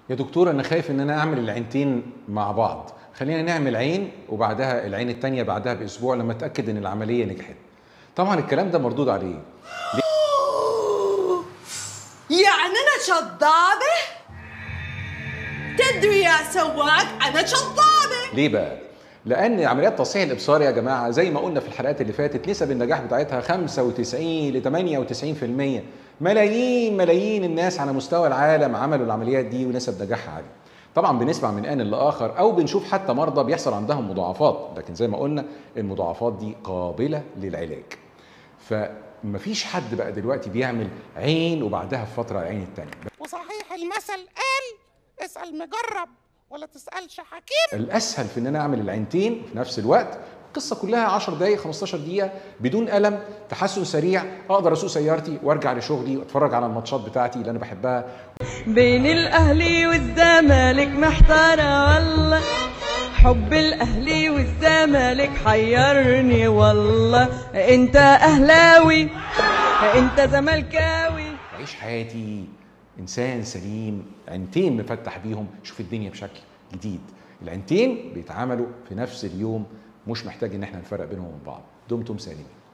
يا دكتور انا خايف ان انا اعمل العينتين مع بعض خلينا نعمل عين وبعدها العين التانية بعدها باسبوع لما اتاكد ان العمليه نجحت طبعا الكلام ده مردود عليه يعني انا شضابه تدري يا سواق انا شضابه ليه بقى لان عمليات تصحيح الابصار يا جماعه زي ما قلنا في الحلقات اللي فاتت نسب النجاح بتاعتها 95 ل 98% ملايين ملايين الناس على مستوى العالم عملوا العمليات دي ونسب نجاحها عاليه طبعا بنسمع من ان لاخر او بنشوف حتى مرضى بيحصل عندهم مضاعفات لكن زي ما قلنا المضاعفات دي قابله للعلاج فمفيش حد بقى دلوقتي بيعمل عين وبعدها في فتره العين التانية وصحيح المثل قال اسأل مجرب ولا تسألش حكيم الاسهل في ان انا اعمل العينتين في نفس الوقت القصه كلها 10 دقائق 15 دقيقه بدون الم تحسن سريع اقدر اسوق سيارتي وارجع لشغلي واتفرج على الماتشات بتاعتي اللي انا بحبها بين الاهلي والزمالك محتارة والله حب الاهلي والزمالك حيرني والله انت اهلاوي انت زملكاوي اعيش حياتي انسان سليم عينتين مفتح بيهم شوف الدنيا بشكل جديد العينتين بيتعاملوا في نفس اليوم مش محتاج ان احنا نفرق بينهم وبين بعض دمتم سالمين